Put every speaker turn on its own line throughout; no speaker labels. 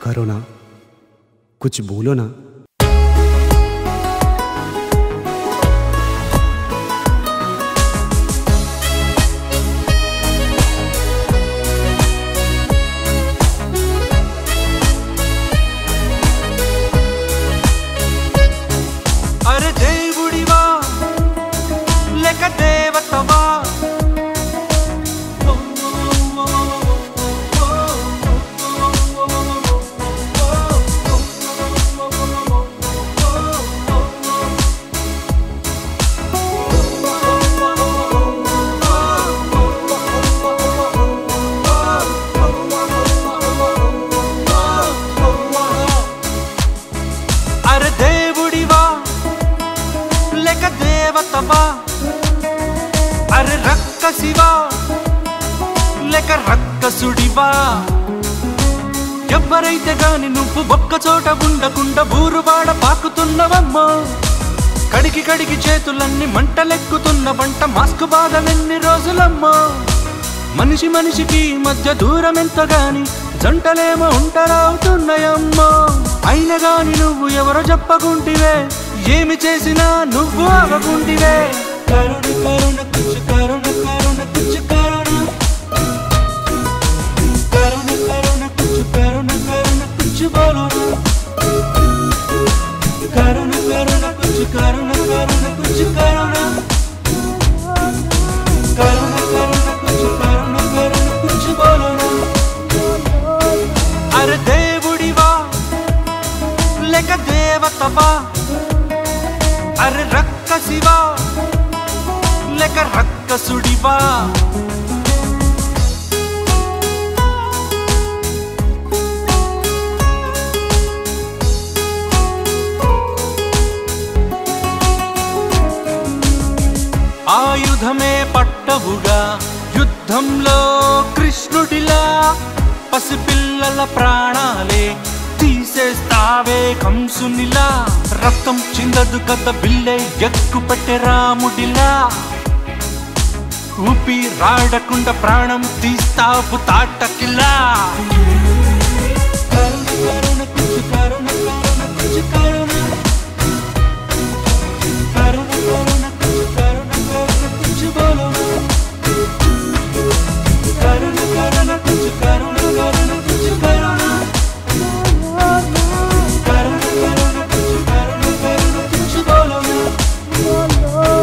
करो ना कुछ बोलो ना
అరే దేవుడివా లేక దేవతవా అరే దేవుడివా లేక దేవతవా అరే రక్కసివా లేక రక్కసుడివా ఎవరైతే గాని నువ్వు ఒక్క చోట ఉండకుండా బూరువాడ పాకుతున్నవమ్మో కడిగి కడిగి చేతులన్నీ మంటలెక్కుతున్న వంట మాస్క్ బాధలెన్ని రోజులమ్మో మనిషి మనిషికి మధ్య దూరం ఎంత గాని జంటలేమో ఉంటరవుతున్నాయమ్మో అయినా గాని నువ్వు ఎవరో చెప్పకుంటివే ఏమి చేసినా నువ్వు ఆగకుంటివే కరుణ కరుణ కుచ్చు కరుణ కరుణ కుచ్చు కరుణ కరుణ కరుణ కుచ్చు కరుణ కరుణ కుచ్చు బోలున కరుణ కరుణ కుచ్చు కరుణ కరుణ కుచ్చు కరుణ కరుణ కరుణ కుచ్చు కరుణ కరుణ కుచ్చు బోలున అరే దేవుడివా లేక దేవతవా అరే రక్కసివా లేక రక్కసుడివా ఆయుధమే పట్టవుగా యుద్ధంలో కృష్ణుడిలా పసిపిల్లల ప్రాణాలే తీసేస్తావే కంసునిలా రక్తం చిందదు కథ బిల్లే ఎక్కు పెట్టే రాముడిలా ఊపి రాడకుండా ప్రాణం తీస్తావు తాటకిలా కరుణ కరుణ కుచ్చు కరుణ కరుణ కుచ్చు కరుణ కరుణ కరుణ కుచ్చు కరుణ కరుణ కుచ్చు బోలున కరుణ కరుణ కుచ్చు కరుణ కరుణ కుచ్చు కరుణ కరుణ కరుణ కుచ్చు కరుణ కరుణ కుచ్చు బోలున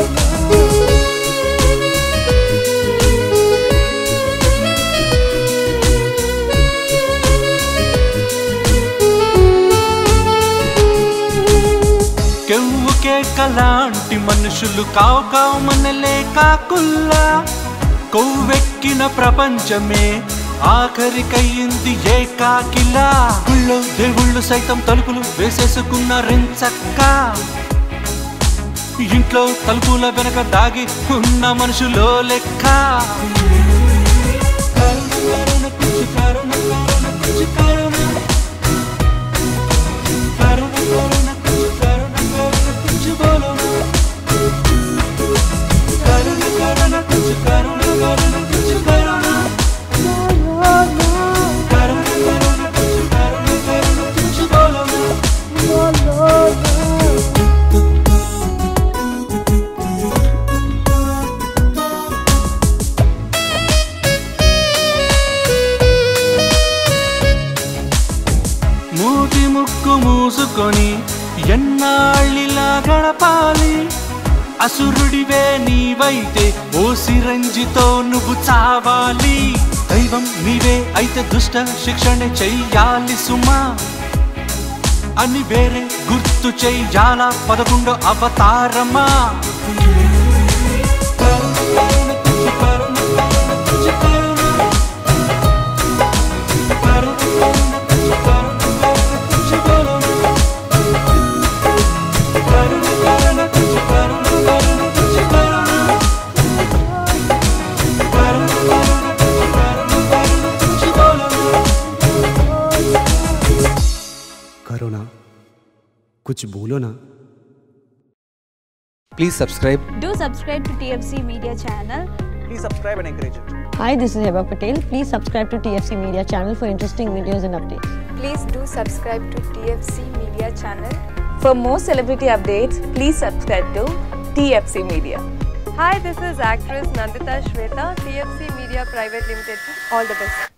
కెవ్వు కేకలాంటి మనుషులు కావు కావు మనలే కాకుల్లా కొవ్వెక్కిన ప్రపంచమే ఆఖరికయ్యింది ఏకాకిలా గుళ్ళో దేవుళ్ళు సైతం తలుపులు వేసేసుకున్న రెంచక్క ఇంట్లో తలుపుల వెనక దాగి ఉన్న మనుషులో లెక్క కరుణ కరుణ కుచ్చు కరుణ కరుణ కుచ్చు కరుణ కరుణ కరుణ కుచ్చు కరుణ కరుణ కుచ్చు బోలున కరుణ కరుణ కుచ్చు కరుణ కరుణ కుచ్చు కరుణ కరుణ కరుణ కుచ్చు కరుణ కరుణ కుచ్చు బోలున మూతి ముక్కు మూసుకొని ఎన్నాళ్ళిలా గడపాలి అసురుడివే నీవైతే ఓ సిరంజితో నువ్వు చావాలి దైవం నీవే అయితే దుష్ట శిక్షణ చెయ్యాలి సుమా అని వేరే గుర్తు చెయ్యాలా పదకొండో అవతారమా కరుణ కరుణ కుచ్చు కరుణ కరుణ కుచ్చు కరుణ కరుణ కరుణ కుచ్చు కరుణ కరుణ కుచ్చు బోలున కరుణ కరుణ కుచ్చు కరుణ కరుణ కుచ్చు కరుణ కరుణ కరుణ కుచ్చు కరుణ కరుణ కుచ్చు బోలున
करो ना कुछ बोलो ना
Please subscribe.
Do subscribe to TFC Media channel.
Please subscribe and encourage it.
Hi, this is Heba Patel. Please subscribe to TFC Media channel for interesting videos and updates.
Please do subscribe to TFC Media channel.
For more celebrity updates, please subscribe to TFC Media.
Hi, this is actress Nandita Shweta, TFC Media Private Limited. All the best.